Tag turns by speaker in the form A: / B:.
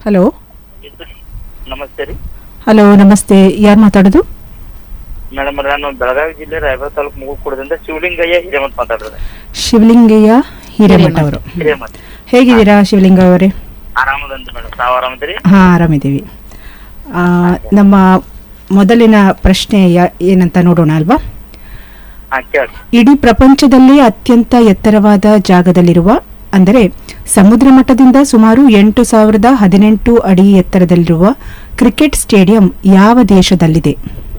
A: hello
B: ನಮಸ್ತೆ ರೀ
A: hello ನಮಸ್ತೆ ಯಾರು ಮಾತಾಡೋದು
B: ಮೇಡಮ್ ನಾನು ಬೆಳಗಾವಿ ಜಿಲ್ಲೆ ರಾಯಬಾಗ ತಾಲೂಕು ಮುಗುಕುಡದಿಂದ ಶಿವಲಿಂಗಯ್ಯ ಹಿರೇಮಠ್ ಮಾತಾಡೋದು
A: ಶಿವಲಿಂಗಯ್ಯ ಹಿರೇಮಠ ಅವರು
B: ಹಿರೇಮಠ್
A: ಹೇಗಿದ್ದೀರಾ ಶಿವಲಿಂಗ ಅವರೇ
B: ಆರಾಮದಂತ ಮೇಡಮ್ ತಾವು ಆರಾಮದಿರಿ
A: ಹಾಂ ಆರಾಮಿದ್ದೀವಿ ಆ, ನಮ್ಮ ಮೊದಲಿನ ಪ್ರಶ್ನೆ ಯಾ- ಏನಂತ ನೋಡೋಣ ಅಲ್ವಾ
B: ಹಾ ಕೇಳಿ
A: ಇಡೀ ಪ್ರಪಂಚದಲ್ಲಿ ಅತ್ಯಂತ ಎತ್ತರವಾದ ಜಾಗದಲ್ಲಿರುವ ಅಂದರೆ ಸಮುದ್ರ ಮಟ್ಟದಿಂದ ಸುಮಾರು ಎಂಟು ಸಾವಿರದ ಹದಿನೆಂಟು ಅಡಿ ಎತ್ತರದಲ್ಲಿರುವ ಕ್ರಿಕೆಟ್ ಸ್ಟೇಡಿಯಂ ಯಾವ ದೇಶದಲ್ಲಿದೆ